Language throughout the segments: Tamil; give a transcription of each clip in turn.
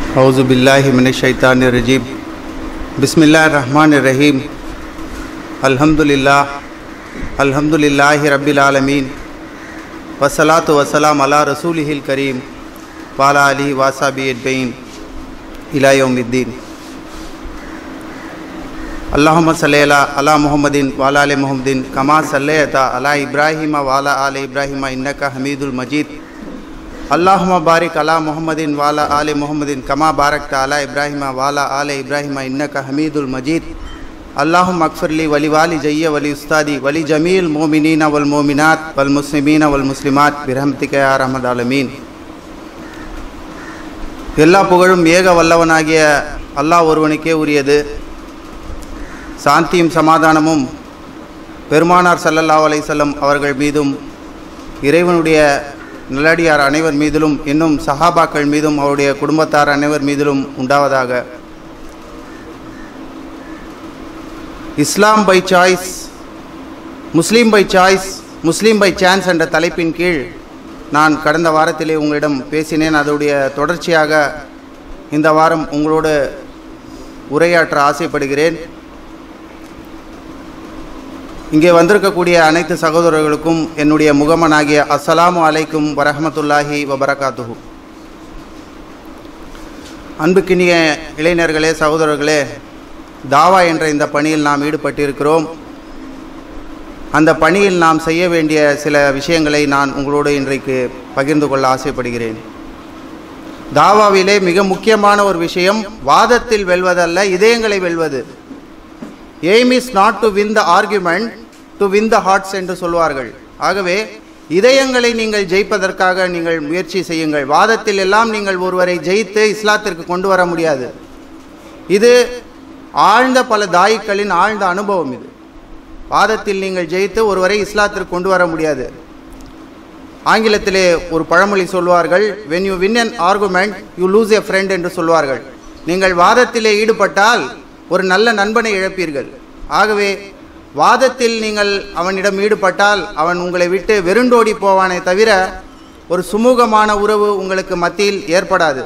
أعوذ بالله من الشيطان الرجيم بسم الله الرحمن الرحيم الحمد لله الحمد لله رب العالمين والصلاة والسلام على رسوله الكريم وعلى آله وصحبه أجمعين إلى يوم الدين اللهم صل على على محمد وعلى آل محمد كما صليت على إبراهيم وعلى آل إبراهيم إنك حميد المجيد اللهم بارك على محمد وعلى آل محمد كما باركت على إبراهيم وعلى آل إبراهيم إنك حميد المجيد اللهم اغفر لي ولوالدي ولأستاذي ولجميع المؤمنين والمؤمنات والمسلمين والمسلمات برحمتك يا أرحم الراحمين எல்லா புகழும் ஏக வல்லவனாகிய அல்லாஹ் ஒருவனுக்கே உரியது சாந்தியும் சமாதானமும் பெருமானார் ஸல்லல்லாஹு அலைஹி வஸல்லம் அவர்கள் மீதும் இறைவனுடைய நல்லடியார் அனைவர் மீதிலும் இன்னும் சஹாபாக்கள் மீதும் அவருடைய குடும்பத்தார் அனைவர் மீதிலும் உண்டாவதாக Islam by choice Muslim by choice Muslim by chance என்ற தலைப்பின் கீழ் நான் கடந்த வாரத்திலே உங்களிடம் பேசினேன் அதோடைய தொடர்ச்சியாக இந்த வாரம் உங்களோடு உரையாற்ற ஆசைப்படுகிறேன் இங்கே வந்திருக்கக்கூடிய அனைத்து சகோதரர்களுக்கும் என்னுடைய முகமனாகிய அஸ்ஸலாமு அலைக்கும் வரஹமத்துல்லாஹி வபரகாத்துஹு அன்புக்கினிய இளைஞர்களே சகோதரர்களே தாவா என்ற இந்த பணியில் நாம் ஈடுபட்டிருக்கிறோம் அந்த பணியில் நாம் செய்ய வேண்டிய சில விஷயங்களை நான் உங்களோடு இன்றைக்கு பகிர்ந்து கொள்ள ஆசைப்படுகிறேன் தாவாவிலே மிக முக்கியமான ஒரு விஷயம் வாதத்தில் வெல்வதல்ல இதயங்களை வெல்வது aim is not to win the argument to win the hearts என்று சொல்வார்கள் ஆகவே இதயங்களை நீங்கள் ஜெயிப்பதற்காக நீங்கள் முயற்சி செய்யுங்கள் வாதத்தில் எல்லாம் நீங்கள் ஒருவரை ஜெயித்து இஸ்லாத்திற்கு கொண்டு வர முடியாது இது ஆழ்ந்த பல தாயிக்களின் ஆழ்ந்த அனுபவம் இது வாதத்தில் நீங்கள் ஜெயித்து ஒருவரை இஸ்லாத்திற்கு கொண்டு வர முடியாது ஆங்கிலத்திலே ஒரு பழமொழி சொல்வார்கள் when you win an argument you lose a friend என்று சொல்வார்கள் நீங்கள் வாதத்திலே ஈடுபட்டால் ஒரு நல்ல நண்பனை இழப்பீர்கள் ஆகவே வாதத்தில் நீங்கள் அவனிடம் ஈடுபட்டால் அவன் உங்களை விட்டு வெருண்டோடி போவானே தவிர ஒரு சுமூகமான உறவு உங்களுக்கு மத்தியில் ஏற்படாது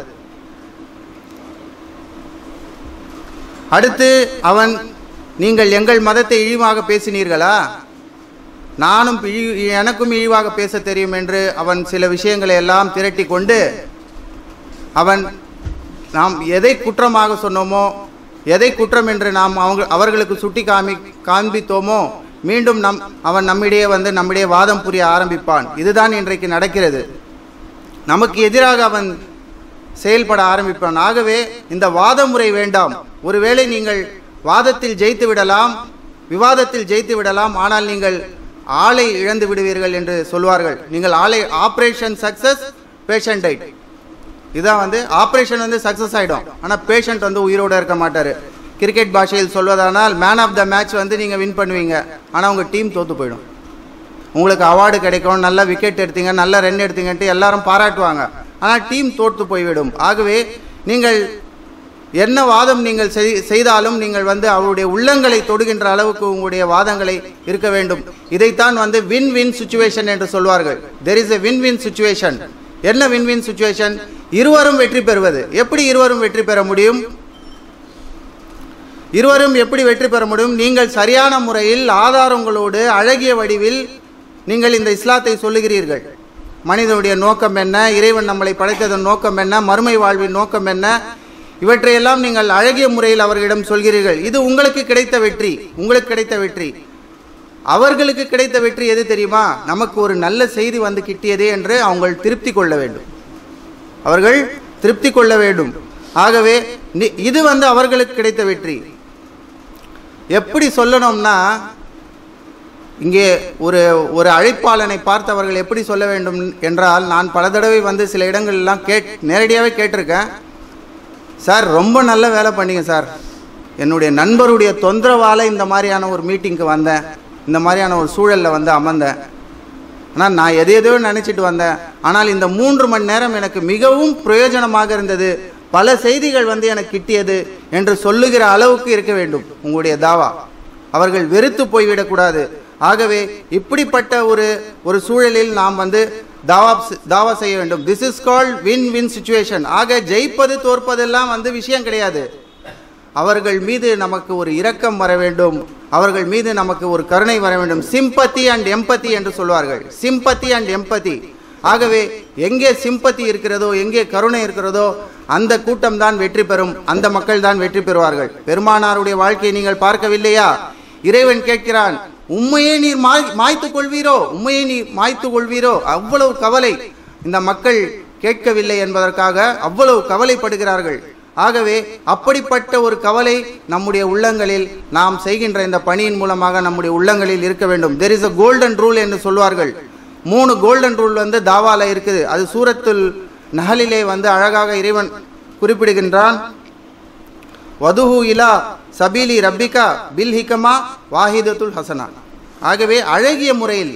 அடுத்து அவன் நீங்கள் எங்கள் மதத்தை இழிவாக பேசினீர்களா நானும் இழி எனக்கும் இழிவாக பேச தெரியும் என்று அவன் சில விஷயங்களை எல்லாம் திரட்டி கொண்டு அவன் நாம் எதை குற்றமாக சொன்னோமோ எதை குற்றம் என்று நாம் அவங்க அவர்களுக்கு சுட்டி காமி காண்பித்தோமோ மீண்டும் நம் அவன் நம்மிடையே வந்து நம்மிடையே வாதம் புரிய ஆரம்பிப்பான் இதுதான் இன்றைக்கு நடக்கிறது நமக்கு எதிராக அவன் செயல்பட ஆரம்பிப்பான் ஆகவே இந்த வாத முறை வேண்டாம் ஒருவேளை நீங்கள் வாதத்தில் ஜெயித்து விடலாம் விவாதத்தில் ஜெயித்து விடலாம் ஆனால் நீங்கள் ஆளை இழந்து விடுவீர்கள் என்று சொல்வார்கள் நீங்கள் ஆளை ஆப்ரேஷன் சக்சஸ் பேஷண்ட் டைட் இதான் வந்து ஆப்ரேஷன் வந்து சக்ஸஸ் ஆகிடும் ஆனால் பேஷண்ட் வந்து உயிரோடு இருக்க மாட்டார் கிரிக்கெட் பாஷையில் சொல்வதானால் மேன் ஆஃப் த மேட்ச் வந்து நீங்கள் வின் பண்ணுவீங்க ஆனால் உங்கள் டீம் தோற்று போயிடும் உங்களுக்கு அவார்டு கிடைக்கும் நல்ல விக்கெட் எடுத்தீங்க நல்ல ரன் எடுத்தீங்கன்ட்டு எல்லாரும் பாராட்டுவாங்க ஆனால் டீம் தோற்று போய்விடும் ஆகவே நீங்கள் என்ன வாதம் நீங்கள் செய்தாலும் நீங்கள் வந்து அவருடைய உள்ளங்களை தொடுகின்ற அளவுக்கு உங்களுடைய வாதங்களை இருக்க வேண்டும் இதைத்தான் வந்து வின் வின் சுச்சுவேஷன் என்று சொல்வார்கள் there is a win win situation என்ன வின் வின் சுச்சுவேஷன் இருவரும் வெற்றி பெறுவது எப்படி இருவரும் வெற்றி பெற முடியும் இருவரும் எப்படி வெற்றி பெற முடியும் நீங்கள் சரியான முறையில் ஆதாரங்களோடு அழகிய வடிவில் நீங்கள் இந்த இஸ்லாத்தை சொல்லுகிறீர்கள் மனிதனுடைய நோக்கம் என்ன இறைவன் நம்மளை படைத்ததன் நோக்கம் என்ன மறுமை வாழ்வின் நோக்கம் என்ன இவற்றையெல்லாம் நீங்கள் அழகிய முறையில் அவர்களிடம் சொல்கிறீர்கள் இது உங்களுக்கு கிடைத்த வெற்றி உங்களுக்கு கிடைத்த வெற்றி அவர்களுக்கு கிடைத்த வெற்றி எது தெரியுமா நமக்கு ஒரு நல்ல செய்தி வந்து கிட்டியதே என்று அவங்க திருப்தி கொள்ள வேண்டும் அவர்கள் திருப்தி கொள்ள வேண்டும் ஆகவே இது வந்து அவர்களுக்கு கிடைத்த வெற்றி எப்படி சொல்லணும்னா இங்கே ஒரு ஒரு அழைப்பாளனை பார்த்து அவர்கள் எப்படி சொல்ல வேண்டும் என்றால் நான் பல தடவை வந்து சில இடங்கள்லாம் கேட் நேரடியாகவே கேட்டிருக்கேன் சார் ரொம்ப நல்ல வேலை பண்ணீங்க சார் என்னுடைய நண்பருடைய தொந்தரவால் இந்த மாதிரியான ஒரு மீட்டிங்க்கு வந்தேன் இந்த மாதிரியான ஒரு சூழலில் வந்து அமர்ந்தேன் ஆனால் நான் எதை எதையோ நினச்சிட்டு வந்தேன் ஆனால் இந்த மூன்று மணி நேரம் எனக்கு மிகவும் பிரயோஜனமாக இருந்தது பல செய்திகள் வந்து எனக்கு கிட்டியது என்று சொல்லுகிற அளவுக்கு இருக்க வேண்டும் உங்களுடைய தாவா அவர்கள் வெறுத்து போய்விடக்கூடாது ஆகவே இப்படிப்பட்ட ஒரு ஒரு சூழலில் நாம் வந்து தாவா தாவா செய்ய வேண்டும் this is called win win situation ஆக ஜெயிப்பது தோற்பதெல்லாம் வந்து விஷயம் கிடையாது அவர்கள் மீது நமக்கு ஒரு இரக்கம் வர வேண்டும் அவர்கள் மீது நமக்கு ஒரு கருணை வர வேண்டும் சிம்பத்தி அண்ட் எம்பத்தி என்று சொல்வார்கள் சிம்பத்தி அண்ட் எம்பத்தி ஆகவே எங்கே சிம்பத்தி இருக்கிறதோ எங்கே கருணை இருக்கிறதோ அந்த கூட்டம் தான் வெற்றி பெறும் அந்த மக்கள் தான் வெற்றி பெறுவார்கள் பெருமானாருடைய வாழ்க்கையை நீங்கள் பார்க்கவில்லையா இறைவன் கேட்கிறான் உண்மையே நீர் மாய் மாய்த்துக் கொள்வீரோ உண்மையை நீர் மாய்த்துக் கொள்வீரோ அவ்வளவு கவலை இந்த மக்கள் கேட்கவில்லை என்பதற்காக அவ்வளவு கவலைப்படுகிறார்கள் ஆகவே அப்படிப்பட்ட ஒரு கவலை நம்முடைய உள்ளங்களில் நாம் செய்கின்ற இந்த பணியின் மூலமாக நம்முடைய உள்ளங்களில் இருக்க வேண்டும் there is a golden rule என்று சொல்வார்கள் மூணு கோல்டன் ரூல் வந்து தாவால இருக்குது அது சூரத்துல் நகலிலே வந்து அழகாக இறைவன் குறிப்பிடுகின்றான் வதுஹு இலா சபீலி ரப்பிகா பில் ஹிகமா வாஹிதத்துல் ஹசனா ஆகவே அழகிய முறையில்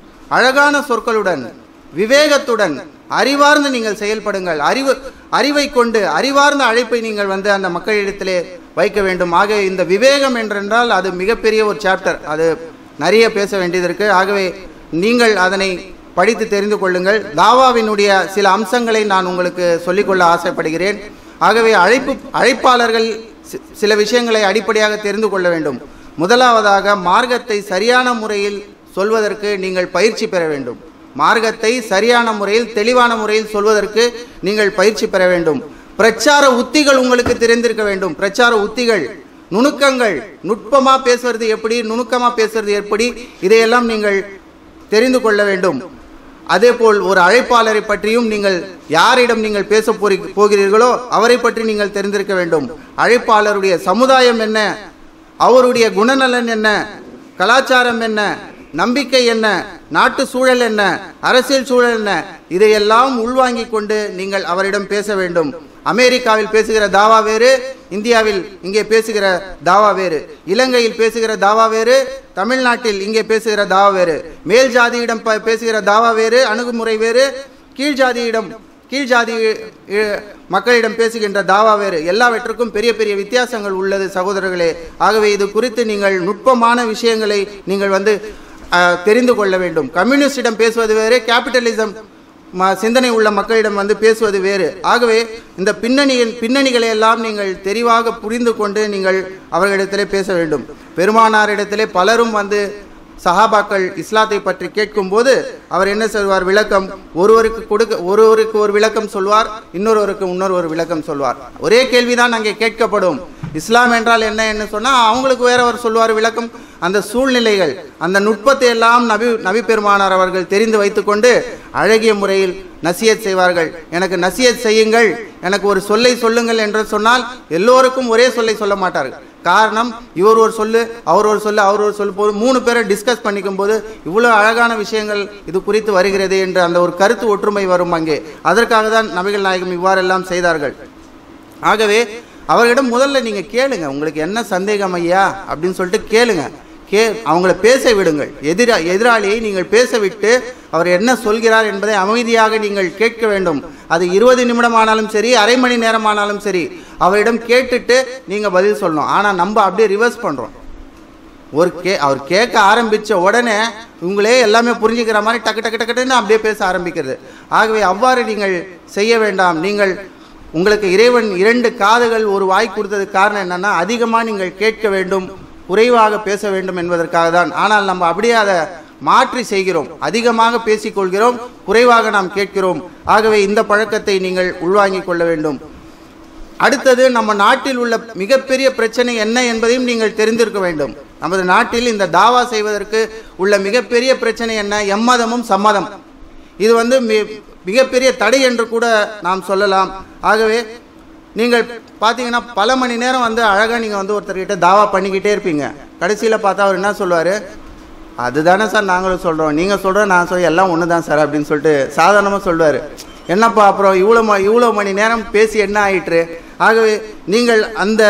அழகான சொற்களுடன் விவேகத்துடன் அறிவார்ந்து நீங்கள் செயல்படுங்கள் அறிவு அறிவை கொண்டு அறிவார்ந்த அழைப்பை நீங்கள் வந்து அந்த மக்களிடத்திலே வைக்க வேண்டும் ஆக இந்த விவேகம் என்றென்றால் அது மிகப்பெரிய ஒரு சாப்டர் அது நிறைய பேச வேண்டியது இருக்கு ஆகவே நீங்கள் அதனை படித்து தெரிந்து கொள்ளுங்கள் தாவாவினுடைய சில அம்சங்களை நான் உங்களுக்கு சொல்லிக்கொள்ள ஆசைப்படுகிறேன் ஆகவே அழைப்பு அழைப்பாளர்கள் சி- சில விஷயங்களை அடிப்படையாக தெரிந்து கொள்ள வேண்டும் முதலாவதாக மார்க்கத்தை சரியான முறையில் சொல்வதற்கு நீங்கள் பயிற்சி பெற வேண்டும் மார்க்கத்தை சரியான முறையில் தெளிவான முறையில் சொல்வதற்கு நீங்கள் பயிற்சி பெற வேண்டும் பிரச்சார உத்திகள் உங்களுக்கு தெரிந்திருக்க வேண்டும் பிரச்சார உத்திகள் நுணுக்கங்கள் நுட்பமா பேசுறது எப்படி நுணுக்கமா பேசுறது எப்படி இதையெல்லாம் நீங்கள் தெரிந்து கொள்ள வேண்டும் அதேபோல் ஒரு அழைப்பாளரை பற்றியும் நீங்கள் யாரிடம் நீங்கள் பேச போறி போகிறீர்களோ அவரை பற்றி நீங்கள் தெரிந்திருக்க வேண்டும் அழைப்பாளருடைய சமுதாயம் என்ன அவருடைய குணநலன் என்ன கலாச்சாரம் என்ன நம்பிக்கை என்ன நாட்டு சூழல் என்ன அரசியல் சூழல் என்ன இதையெல்லாம் உள்வாங்கிக் கொண்டு நீங்கள் அவரிடம் பேச வேண்டும் அமெரிக்காவில் பேசுகிற தாவா வேறு இந்தியாவில் இங்கே பேசுகிற தாவா வேறு இலங்கையில் பேசுகிற தாவா வேறு தமிழ்நாட்டில் இங்கே பேசுகிற தாவா வேறு மேல் ஜாதியிடம் ப- பேசுகிற தாவா வேறு அணுகுமுறை வேறு கீழ் ஜாதியிடம் கீழ் ஜாதி இ- மக்களிடம் பேசுகின்ற தாவா வேறு எல்லாவற்றுக்கும் பெரிய பெரிய வித்தியாசங்கள் உள்ளது சகோதரர்களே ஆகவே இது குறித்து நீங்கள் நுட்பமான விஷயங்களை நீங்கள் வந்து அஹ், தெரிந்து கொள்ள வேண்டும் கம்யூனிஸ்டிடம் பேசுவது வேறு கேபிட்டலிசம் ம- சிந்தனை உள்ள மக்களிடம் வந்து பேசுவது வேறு ஆகவே இந்த பின்னணியின் பின்னணிகளை எல்லாம் நீங்கள் தெரிவாக புரிந்து கொண்டு நீங்கள் அவர்களிடத்திலே பேச வேண்டும் பெருமானாரிடத்திலே பலரும் வந்து சஹாபாக்கள் இஸ்லாத்தை பற்றி கேட்கும்போது அவர் என்ன சொல்வார் விளக்கம் ஒருவருக்கு கொடுக்க ஒருவருக்கு ஒரு விளக்கம் சொல்வார் இன்னொருவருக்கு இன்னொரு ஒரு விளக்கம் சொல்வார் ஒரே கேள்விதான் அங்கே கேட்கப்படும் இஸ்லாம் என்றால் என்ன என்று சொன்னா அவங்களுக்கு வேறவர் சொல்வார் விளக்கம் அந்த சூழ்நிலைகள் அந்த நுட்பத்தை எல்லாம் நபி நபி பெருமானார் அவர்கள் தெரிந்து வைத்துக்கொண்டு அழகிய முறையில் நசியத் செய்வார்கள் எனக்கு நசியத் செய்யுங்கள் எனக்கு ஒரு சொல்லை சொல்லுங்கள் என்று சொன்னால் எல்லோருக்கும் ஒரே சொல்லை சொல்ல மாட்டார்கள் காரணம் இவர் ஒரு சொல்லு அவர் ஒரு சொல்லு அவர் ஒரு சொல்லு போது மூணு பேரை டிஸ்கஸ் பண்ணிக்கும் போது இவ்வளோ அழகான விஷயங்கள் இது குறித்து வருகிறது என்று அந்த ஒரு கருத்து ஒற்றுமை வரும் அங்கே அதற்காக தான் நபிகள் நாயகம் இவ்வாறெல்லாம் செய்தார்கள் ஆகவே அவர்களிடம் முதல்ல நீங்கள் கேளுங்க உங்களுக்கு என்ன சந்தேகம் ஐயா அப்படின்னு சொல்லிட்டு கேளுங்க கே அவங்கள பேச விடுங்கள் எதிரா எதிராளியை நீங்கள் பேச விட்டு அவர் என்ன சொல்கிறார் என்பதை அமைதியாக நீங்கள் கேட்க வேண்டும் அது இருபது நிமிடம் ஆனாலும் சரி அரை மணி நேரம் ஆனாலும் சரி அவரிடம் கேட்டுட்டு நீங்கள் பதில் சொல்லணும் ஆனால் நம்ம அப்படியே ரிவர்ஸ் பண்ணுறோம் ஒரு கே அவர் கேட்க ஆரம்பித்த உடனே உங்களே எல்லாமே புரிஞ்சுக்கிற மாதிரி டக்கு டக்கு டக்கு டக்குன்னு அப்படியே பேச ஆரம்பிக்கிறது ஆகவே அவ்வாறு நீங்கள் செய்ய வேண்டாம் நீங்கள் உங்களுக்கு இறைவன் இரண்டு காதுகள் ஒரு வாய் கொடுத்ததுக்கு காரணம் என்னன்னா அதிகமாக நீங்கள் கேட்க வேண்டும் குறைவாக பேச வேண்டும் என்பதற்காக தான் ஆனால் நம்ம அப்படியே அதை மாற்றி செய்கிறோம் அதிகமாக பேசிக்கொள்கிறோம் குறைவாக நாம் கேட்கிறோம் ஆகவே இந்த பழக்கத்தை நீங்கள் உள்வாங்கிக் கொள்ள வேண்டும் அடுத்தது நம்ம நாட்டில் உள்ள மிகப்பெரிய பிரச்சனை என்ன என்பதையும் நீங்கள் தெரிந்திருக்க வேண்டும் நமது நாட்டில் இந்த தாவா செய்வதற்கு உள்ள மிகப்பெரிய பிரச்சனை என்ன எம்மதமும் சம்மதம் இது வந்து மி- மிகப்பெரிய தடை என்று கூட நாம் சொல்லலாம் ஆகவே நீங்கள் பார்த்தீங்கன்னா பல மணி நேரம் வந்து அழகாக நீங்கள் வந்து ஒருத்தர்கிட்ட தாவா பண்ணிக்கிட்டே இருப்பீங்க கடைசியில் பார்த்தா அவர் என்ன சொல்லுவார் அதுதானே சார் நாங்களும் சொல்கிறோம் நீங்கள் சொல்கிற நான் சொல்ல எல்லாம் ஒன்று தான் சார் அப்படின்னு சொல்லிட்டு சாதாரணமாக சொல்லுவார் என்னப்பா அப்புறம் இவ்வளோ ம இவ்வளோ மணி நேரம் பேசி என்ன ஆயிற்று ஆகவே நீங்கள் அந்த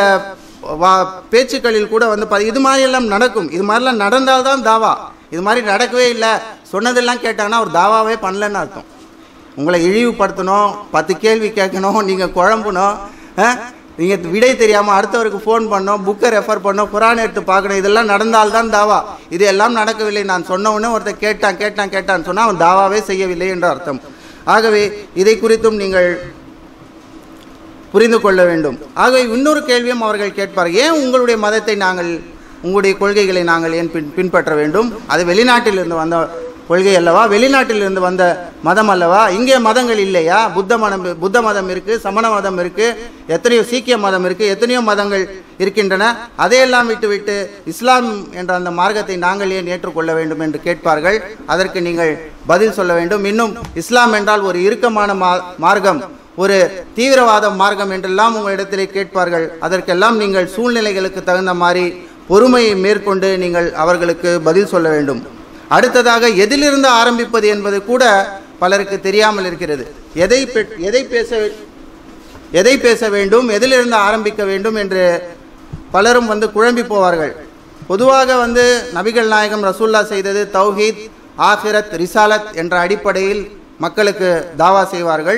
வா பேச்சுக்களில் கூட வந்து பா- இது மாதிரி எல்லாம் நடக்கும் இது மாதிரிலாம் நடந்தால்தான் தாவா இது மாதிரி நடக்கவே இல்லை சொன்னதெல்லாம் கேட்டாங்கன்னா அவர் தாவாவே பண்ணலன்னு அர்த்தம் உங்களை இழிவுபடுத்தணும் பத்து கேள்வி கேட்கணும் நீங்கள் குழம்பணும் ஆ? நீங்கள் விடை தெரியாமல் அடுத்தவருக்கு ஃபோன் பண்ணோம் புக்கை ரெஃபர் பண்ணோம் குரான் எடுத்து பார்க்கணும் இதெல்லாம் நடந்தால்தான் தாவா இது எல்லாம் நடக்கவில்லை நான் சொன்ன உடனே ஒருத்தர் கேட்டான் கேட்டான் கேட்டான்னு சொன்னால் அவன் தாவாவே செய்யவில்லை என்ற அர்த்தம் ஆகவே இதை குறித்தும் நீங்கள் புரிந்து கொள்ள வேண்டும் ஆகவே இன்னொரு கேள்வியும் அவர்கள் கேட்பார் ஏன் உங்களுடைய மதத்தை நாங்கள் உங்களுடைய கொள்கைகளை நாங்கள் ஏன் பின் பின்பற்ற வேண்டும் அது வெளிநாட்டிலிருந்து வந்த கொள்கை அல்லவா வெளிநாட்டிலிருந்து வந்த மதம் அல்லவா இங்கே மதங்கள் இல்லையா புத்த மதம் புத்த மதம் இருக்கு சமண மதம் இருக்கு எத்தனையோ சீக்கிய மதம் இருக்கு எத்தனையோ மதங்கள் இருக்கின்றன அதையெல்லாம் விட்டுவிட்டு இஸ்லாம் என்ற அந்த மார்க்கத்தை நாங்கள் ஏன் ஏற்றுக்கொள்ள வேண்டும் என்று கேட்பார்கள் அதற்கு நீங்கள் பதில் சொல்ல வேண்டும் இன்னும் இஸ்லாம் என்றால் ஒரு இறுக்கமான மா மார்க்கம் ஒரு தீவிரவாத மார்க்கம் என்றெல்லாம் உங்களிடத்திலே கேட்பார்கள் அதற்கெல்லாம் நீங்கள் சூழ்நிலைகளுக்கு தகுந்த மாதிரி பொறுமையை மேற்கொண்டு நீங்கள் அவர்களுக்கு பதில் சொல்ல வேண்டும் அடுத்ததாக எதிலிருந்து ஆரம்பிப்பது என்பது கூட பலருக்கு தெரியாமல் இருக்கிறது எதை பெ- எதை பேச எதை பேச வேண்டும் எதிலிருந்து ஆரம்பிக்க வேண்டும் என்று பலரும் வந்து குழம்பி போவார்கள் பொதுவாக வந்து நபிகள் நாயகம் ரசூல்லா செய்தது தௌஹீத் ஆஹிரத் ரிசாலத் என்ற அடிப்படையில் மக்களுக்கு தாவா செய்வார்கள்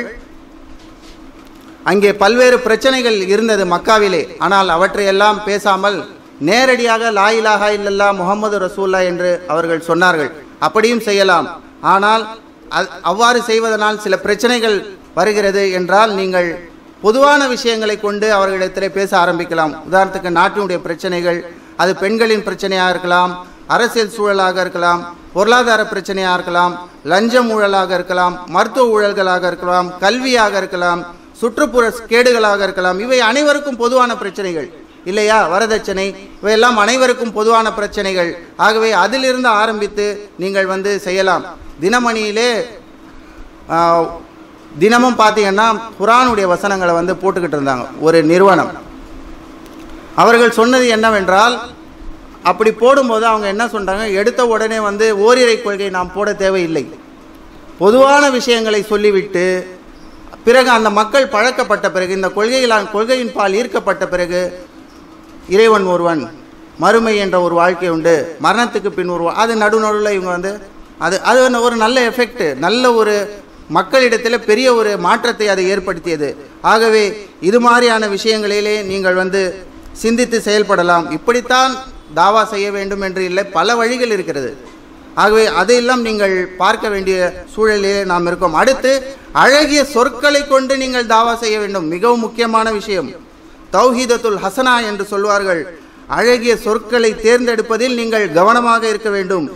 அங்கே பல்வேறு பிரச்சனைகள் இருந்தது மக்காவிலே ஆனால் அவற்றையெல்லாம் பேசாமல் நேரடியாக லா இலாஹா இல்லல்லா முகமது ரசூல்லா என்று அவர்கள் சொன்னார்கள் அப்படியும் செய்யலாம் ஆனால் அ- அவ்வாறு செய்வதனால் சில பிரச்சனைகள் வருகிறது என்றால் நீங்கள் பொதுவான விஷயங்களை கொண்டு அவர்களிடத்திலே பேச ஆரம்பிக்கலாம் உதாரணத்துக்கு நாட்டினுடைய பிரச்சனைகள் அது பெண்களின் பிரச்சனையாக இருக்கலாம் அரசியல் சூழலாக இருக்கலாம் பொருளாதார பிரச்சனையாக இருக்கலாம் லஞ்சம் ஊழலாக இருக்கலாம் மருத்துவ ஊழல்களாக இருக்கலாம் கல்வியாக இருக்கலாம் சுற்றுப்புற கேடுகளாக இருக்கலாம் இவை அனைவருக்கும் பொதுவான பிரச்சனைகள் இல்லையா வரதட்சணை இவையெல்லாம் அனைவருக்கும் பொதுவான பிரச்சனைகள் ஆகவே அதிலிருந்து ஆரம்பித்து நீங்கள் வந்து செய்யலாம் தினமணியிலே ஆ, தினமும் பார்த்தீங்கன்னா குரானுடைய வசனங்களை வந்து போட்டுக்கிட்டு இருந்தாங்க ஒரு நிறுவனம் அவர்கள் சொன்னது என்னவென்றால் அப்படி போடும்போது அவங்க என்ன சொன்னாங்க எடுத்த உடனே வந்து ஓரிரை கொள்கை நாம் போட தேவையில்லை பொதுவான விஷயங்களை சொல்லிவிட்டு பிறகு அந்த மக்கள் பழக்கப்பட்ட பிறகு இந்த கொள்கைகளால் கொள்கையின் பால் ஈர்க்கப்பட்ட பிறகு இறைவன் ஒருவன் மறுமை என்ற ஒரு வாழ்க்கை உண்டு மரணத்துக்கு பின் ஒரு வா- அது நடு நடுவில் இவங்க வந்து அது அது வந்து ஒரு நல்ல எஃபெக்ட் நல்ல ஒரு மக்களிடத்தில் பெரிய ஒரு மாற்றத்தை அது ஏற்படுத்தியது ஆகவே இது மாதிரியான விஷயங்களிலே நீங்கள் வந்து சிந்தித்து செயல்படலாம் இப்படித்தான் தாவா செய்ய வேண்டும் என்று இல்லை பல வழிகள் இருக்கிறது ஆகவே அதையெல்லாம் நீங்கள் பார்க்க வேண்டிய சூழலிலே நாம் இருக்கோம் அடுத்து அழகிய சொற்களை கொண்டு நீங்கள் தாவா செய்ய வேண்டும் மிகவும் முக்கியமான விஷயம் தௌஹீதத்துல் ஹசனா என்று சொல்வார்கள் அழகிய சொற்களை தேர்ந்தெடுப்பதில் நீங்கள் கவனமாக இருக்க வேண்டும்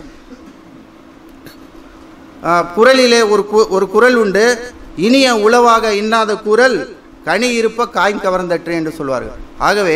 ஆ, குரலிலே ஒரு கு- ஒரு குரல் உண்டு இனிய உளவாக இன்னாத குரல் கனி இருப்ப காய் கவர்ந்தற்று என்று சொல்வார்கள் ஆகவே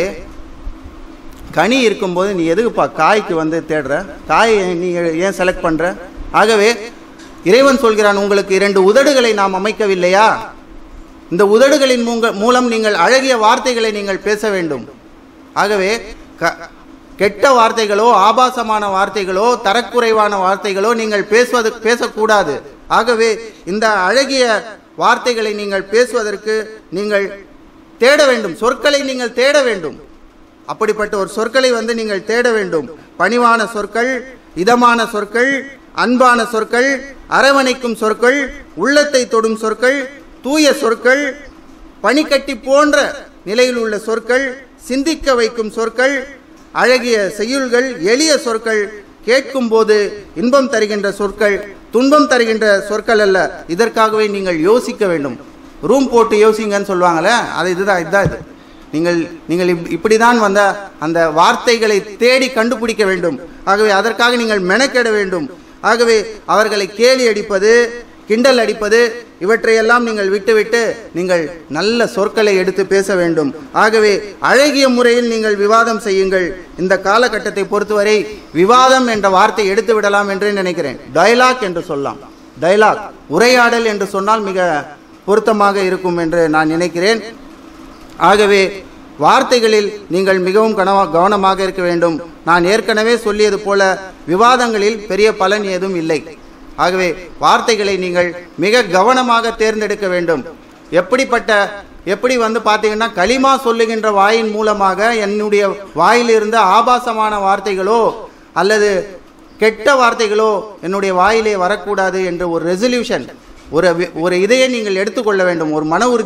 கனி இருக்கும்போது நீ எதுக்குப்பா காய்க்கு வந்து தேடுற காயை நீ ஏன் செலக்ட் பண்ற ஆகவே இறைவன் சொல்கிறான் உங்களுக்கு இரண்டு உதடுகளை நாம் அமைக்கவில்லையா இந்த உதடுகளின் மூங்க- மூலம் நீங்கள் அழகிய வார்த்தைகளை நீங்கள் பேச வேண்டும் ஆகவே க- கெட்ட வார்த்தைகளோ ஆபாசமான வார்த்தைகளோ தரக்குறைவான வார்த்தைகளோ நீங்கள் பேசுவது பேசக்கூடாது ஆகவே இந்த அழகிய வார்த்தைகளை நீங்கள் பேசுவதற்கு நீங்கள் தேட வேண்டும் சொற்களை நீங்கள் தேட வேண்டும் அப்படிப்பட்ட ஒரு சொற்களை வந்து நீங்கள் தேட வேண்டும் பணிவான சொற்கள் இதமான சொற்கள் அன்பான சொற்கள் அரவணைக்கும் சொற்கள் உள்ளத்தை தொடும் சொற்கள் தூய சொற்கள் பனிக்கட்டி போன்ற நிலையில் உள்ள சொற்கள் சிந்திக்க வைக்கும் சொற்கள் அழகிய செய்யுள்கள் எளிய சொற்கள் கேட்கும்போது இன்பம் தருகின்ற சொற்கள் துன்பம் தருகின்ற சொற்கள் அல்ல இதற்காகவே நீங்கள் யோசிக்க வேண்டும் ரூம் போட்டு யோசிங்கன்னு சொல்லுவாங்களே அது இதுதான் இதுதான் இது நீங்கள் நீங்கள் இப்- இப்படிதான் வந்த அந்த வார்த்தைகளை தேடி கண்டுபிடிக்க வேண்டும் ஆகவே அதற்காக நீங்கள் மெனக்கெட வேண்டும் ஆகவே அவர்களை கேலி அடிப்பது கிண்டல் அடிப்பது இவற்றையெல்லாம் நீங்கள் விட்டுவிட்டு நீங்கள் நல்ல சொற்களை எடுத்து பேச வேண்டும் ஆகவே அழகிய முறையில் நீங்கள் விவாதம் செய்யுங்கள் இந்த காலகட்டத்தை பொறுத்தவரை விவாதம் என்ற வார்த்தை எடுத்து விடலாம் என்று நினைக்கிறேன் டயலாக் என்று சொல்லலாம் டயலாக் உரையாடல் என்று சொன்னால் மிக பொருத்தமாக இருக்கும் என்று நான் நினைக்கிறேன் ஆகவே வார்த்தைகளில் நீங்கள் மிகவும் கனவா கவனமாக இருக்க வேண்டும் நான் ஏற்கனவே சொல்லியது போல விவாதங்களில் பெரிய பலன் ஏதும் இல்லை ஆகவே வார்த்தைகளை நீங்கள் மிக கவனமாக தேர்ந்தெடுக்க வேண்டும் எப்படிப்பட்ட எப்படி வந்து பார்த்தீங்கன்னா களிமா சொல்லுகின்ற வாயின் மூலமாக என்னுடைய வாயிலிருந்து ஆபாசமான வார்த்தைகளோ அல்லது கெட்ட வார்த்தைகளோ என்னுடைய வாயிலே வரக்கூடாது என்ற ஒரு ரெசல்யூஷன் ஒரு வி- ஒரு இதையே நீங்கள் எடுத்துக்கொள்ள வேண்டும் ஒரு மன உறுதி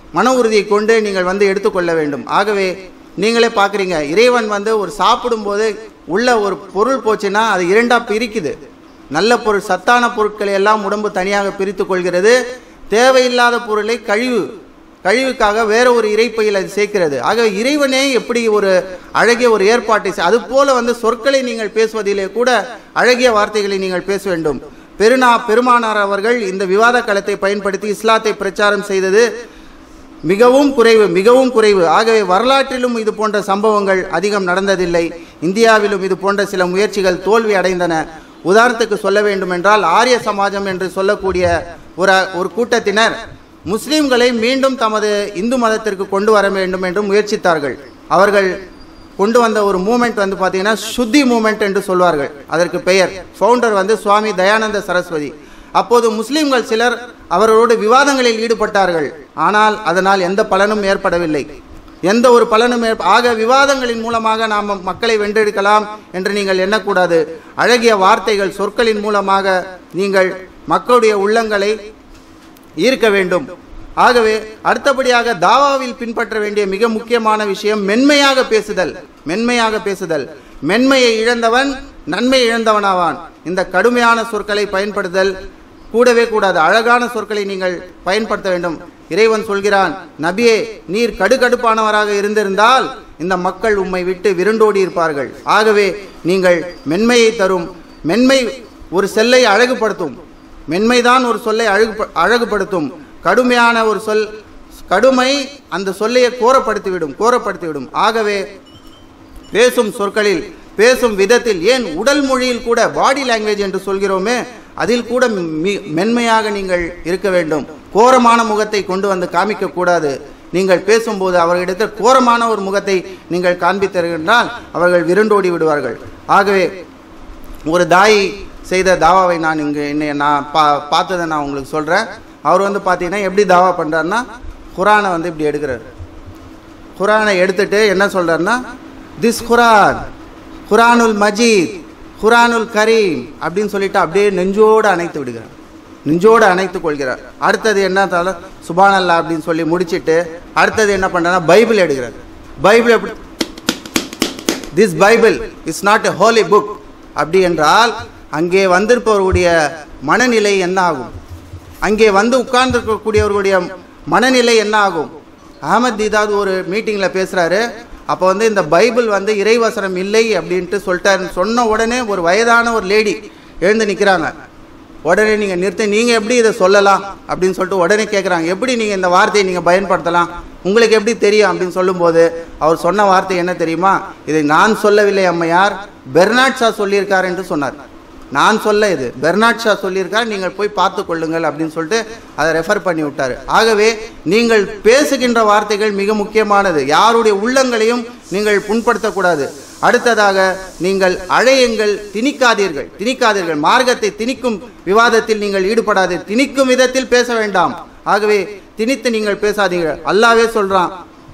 மன உறுதியை கொண்டு நீங்கள் வந்து எடுத்துக்கொள்ள வேண்டும் ஆகவே நீங்களே பார்க்குறீங்க இறைவன் வந்து ஒரு சாப்பிடும்போது உள்ள ஒரு பொருள் போச்சுன்னா அது இரண்டாக பிரிக்குது நல்ல பொருள் சத்தான பொருட்களை எல்லாம் உடம்பு தனியாக பிரித்து கொள்கிறது தேவையில்லாத பொருளை கழிவு கழிவுக்காக வேற ஒரு இறைப்பையில் அது சேர்க்கிறது ஆகவே இறைவனே எப்படி ஒரு அழகிய ஒரு ஏற்பாட்டை செய்- அது போல வந்து சொற்களை நீங்கள் பேசுவதிலே கூட அழகிய வார்த்தைகளை நீங்கள் பேச வேண்டும் பெருநா பெருமானார் அவர்கள் இந்த விவாத களத்தை பயன்படுத்தி இஸ்லாத்தை பிரச்சாரம் செய்தது மிகவும் குறைவு மிகவும் குறைவு ஆகவே வரலாற்றிலும் இது போன்ற சம்பவங்கள் அதிகம் நடந்ததில்லை இந்தியாவிலும் இது போன்ற சில முயற்சிகள் தோல்வி அடைந்தன உதாரணத்துக்கு சொல்ல வேண்டும் என்றால் ஆரிய சமாஜம் என்று சொல்லக்கூடிய ஒரு ஒரு கூட்டத்தினர் முஸ்லிம்களை மீண்டும் தமது இந்து மதத்திற்கு கொண்டு வர வேண்டும் என்று முயற்சித்தார்கள் அவர்கள் கொண்டு வந்த ஒரு மூமெண்ட் வந்து பார்த்தீங்கன்னா சுத்தி மூமெண்ட் என்று சொல்வார்கள் அதற்கு பெயர் ஃபவுண்டர் வந்து சுவாமி தயானந்த சரஸ்வதி அப்போது முஸ்லிம்கள் சிலர் அவர்களோடு விவாதங்களில் ஈடுபட்டார்கள் ஆனால் அதனால் எந்த பலனும் ஏற்படவில்லை எந்த ஒரு பலனும் ஏற்ப ஆக விவாதங்களின் மூலமாக நாம் மக்களை வென்றெடுக்கலாம் என்று நீங்கள் எண்ணக்கூடாது அழகிய வார்த்தைகள் சொற்களின் மூலமாக நீங்கள் மக்களுடைய உள்ளங்களை ஈர்க்க வேண்டும் ஆகவே அடுத்தபடியாக தாவாவில் பின்பற்ற வேண்டிய மிக முக்கியமான விஷயம் மென்மையாக பேசுதல் மென்மையாக பேசுதல் மென்மையை இழந்தவன் நன்மை இழந்தவனாவான் இந்த கடுமையான சொற்களை பயன்படுத்தல் கூடவே கூடாது அழகான சொற்களை நீங்கள் பயன்படுத்த வேண்டும் இறைவன் சொல்கிறான் நபியே நீர் கடுகடுப்பானவராக இருந்திருந்தால் இந்த மக்கள் உம்மை விட்டு விருண்டோடி இருப்பார்கள் ஆகவே நீங்கள் மென்மையை தரும் மென்மை ஒரு செல்லை அழகுபடுத்தும் மென்மைதான் ஒரு சொல்லை அழகு அழகுபடுத்தும் கடுமையான ஒரு சொல் கடுமை அந்த சொல்லையை கோரப்படுத்திவிடும் கோரப்படுத்திவிடும் ஆகவே பேசும் சொற்களில் பேசும் விதத்தில் ஏன் உடல் மொழியில் கூட பாடி லாங்குவேஜ் என்று சொல்கிறோமே அதில் கூட மி- மென்மையாக நீங்கள் இருக்க வேண்டும் கோரமான முகத்தை கொண்டு வந்து காமிக்க கூடாது நீங்கள் பேசும்போது அவர்களிடத்தில் கோரமான ஒரு முகத்தை நீங்கள் காண்பித்தீர்கள் அவர்கள் விருண்டோடி விடுவார்கள் ஆகவே ஒரு தாய் செய்த தாவாவை நான் இங்கே என்னை நான் பா பார்த்ததை நான் உங்களுக்கு சொல்கிறேன் அவர் வந்து பார்த்தீங்கன்னா எப்படி தாவா பண்ணுறாருன்னா குரானை வந்து இப்படி எடுக்கிறார் குரானை எடுத்துட்டு என்ன சொல்றாருன்னா திஸ் குரான் குரானுல் மஜீத் குரானுல் கரீம் அப்படின்னு சொல்லிட்டு அப்படியே நெஞ்சோடு அணைத்து விடுகிறார் நெஞ்சோடு அணைத்து கொள்கிறார் அடுத்தது என்ன தல சுபானல்லா அப்படின்னு சொல்லி முடிச்சிட்டு அடுத்தது என்ன பண்ணுறாருன்னா பைபிள் எடுக்கிறார் பைபிள் எப்படி this Bible is not a holy book அப்படி என்றால் அங்கே வந்திருப்பவர்களுடைய மனநிலை என்ன ஆகும் அங்கே வந்து உட்கார்ந்துருக்கக்கூடியவர்களுடைய மனநிலை என்ன ஆகும் அகமத் தீதாத் ஒரு மீட்டிங்கில் பேசுகிறாரு அப்போ வந்து இந்த பைபிள் வந்து இறைவசனம் இல்லை அப்படின்ட்டு சொல்லிட்டாரு சொன்ன உடனே ஒரு வயதான ஒரு லேடி எழுந்து நிற்கிறாங்க உடனே நீங்கள் நிறுத்தி நீங்கள் எப்படி இதை சொல்லலாம் அப்படின்னு சொல்லிட்டு உடனே கேட்குறாங்க எப்படி நீங்கள் இந்த வார்த்தையை நீங்கள் பயன்படுத்தலாம் உங்களுக்கு எப்படி தெரியும் அப்படின்னு சொல்லும்போது அவர் சொன்ன வார்த்தை என்ன தெரியுமா இதை நான் சொல்லவில்லை அம்மையார் பெர்னாட் ஷா சொல்லியிருக்கார் என்று சொன்னார் நான் சொல்ல இது பெர்னாட் ஷா சொல்லியிருக்கார் நீங்கள் போய் பார்த்து கொள்ளுங்கள் அப்படின்னு சொல்லிட்டு அதை ரெஃபர் பண்ணி விட்டார் ஆகவே நீங்கள் பேசுகின்ற வார்த்தைகள் மிக முக்கியமானது யாருடைய உள்ளங்களையும் நீங்கள் புண்படுத்தக்கூடாது அடுத்ததாக நீங்கள் அழையுங்கள் திணிக்காதீர்கள் திணிக்காதீர்கள் மார்க்கத்தை திணிக்கும் விவாதத்தில் நீங்கள் ஈடுபடாது திணிக்கும் விதத்தில் பேச வேண்டாம் ஆகவே திணித்து நீங்கள் பேசாதீங்க அல்லாவே சொல்றான்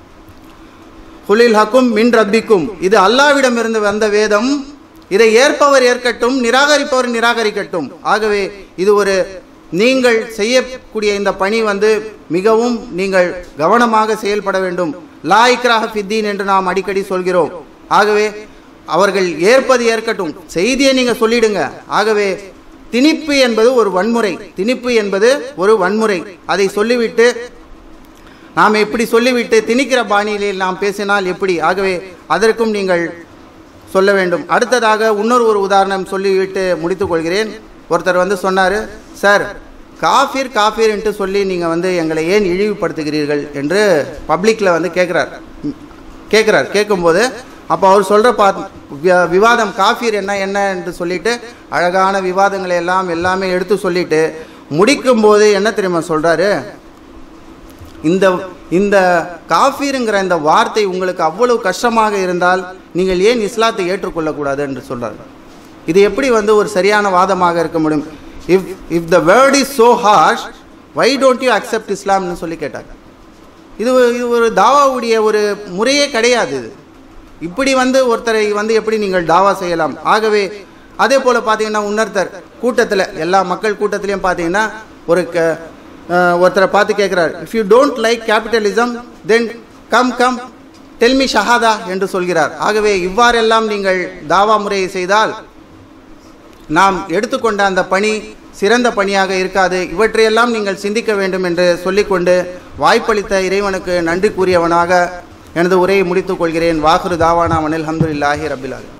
குலில் ஹக்கும் மின் ரப்பிக்கும் இது அல்லாவிடம் இருந்து வந்த வேதம் இதை ஏற்பவர் ஏற்கட்டும் நிராகரிப்பவர் நிராகரிக்கட்டும் ஆகவே இது ஒரு நீங்கள் செய்யக்கூடிய இந்த பணி வந்து மிகவும் நீங்கள் கவனமாக செயல்பட வேண்டும் லா இக்ராஹ ஃபித்தீன் என்று நாம் அடிக்கடி சொல்கிறோம் ஆகவே அவர்கள் ஏற்பது ஏற்கட்டும் செய்தியை நீங்கள் சொல்லிடுங்க ஆகவே திணிப்பு என்பது ஒரு வன்முறை திணிப்பு என்பது ஒரு வன்முறை அதை சொல்லிவிட்டு நாம் இப்படி சொல்லிவிட்டு திணிக்கிற பாணியில் நாம் பேசினால் எப்படி ஆகவே அதற்கும் நீங்கள் சொல்ல வேண்டும் அடுத்ததாக இன்னொரு ஒரு உதாரணம் சொல்லிவிட்டு முடித்துக் கொள்கிறேன் ஒருத்தர் வந்து சொன்னார் சார் காஃபீர் காஃபீர் என்று சொல்லி நீங்கள் வந்து எங்களை ஏன் இழிவுபடுத்துகிறீர்கள் என்று பப்ளிக்கில் வந்து கேட்குறார் கேட்குறார் கேட்கும்போது அப்போ அவர் சொல்கிற பா வி- விவாதம் காஃபீர் என்ன என்ன என்று சொல்லிட்டு அழகான விவாதங்களை எல்லாம் எல்லாமே எடுத்து சொல்லிட்டு முடிக்கும்போது என்ன தெரியுமா சொல்கிறாரு இந்த இந்த காஃபீருங்கிற இந்த வார்த்தை உங்களுக்கு அவ்வளவு கஷ்டமாக இருந்தால் நீங்கள் ஏன் இஸ்லாத்தை ஏற்றுக்கொள்ளக்கூடாது என்று சொல்றாரு இது எப்படி வந்து ஒரு சரியான வாதமாக இருக்க முடியும் if if the word is so harsh why don't you accept இஸ்லாம்னு சொல்லி கேட்டாங்க இது ஒரு- இது ஒரு தாவாவுடைய ஒரு முறையே கிடையாது இது இப்படி வந்து ஒருத்தரை வந்து எப்படி நீங்கள் தாவா செய்யலாம் ஆகவே அதே போல் பார்த்தீங்கன்னா இன்னொருத்தர் கூட்டத்தில் எல்லா மக்கள் கூட்டத்திலையும் பார்த்தீங்கன்னா ஒரு க அஹ், ஒருத்தரை பார்த்து கேட்குறார் if you don't like capitalism then come come tell me ஷஹாதா என்று சொல்கிறார் ஆகவே இவ்வாறெல்லாம் நீங்கள் தாவா முறையை செய்தால் நாம் எடுத்துக்கொண்ட அந்த பணி சிறந்த பணியாக இருக்காது இவற்றையெல்லாம் நீங்கள் சிந்திக்க வேண்டும் என்று சொல்லிக்கொண்டு வாய்ப்பளித்த இறைவனுக்கு நன்றி கூறியவனாக எனது உரையை முடித்துக் கொள்கிறேன் வாகுரு தாவானா அனில் அஹமதுல்லாஹி ரபிலால்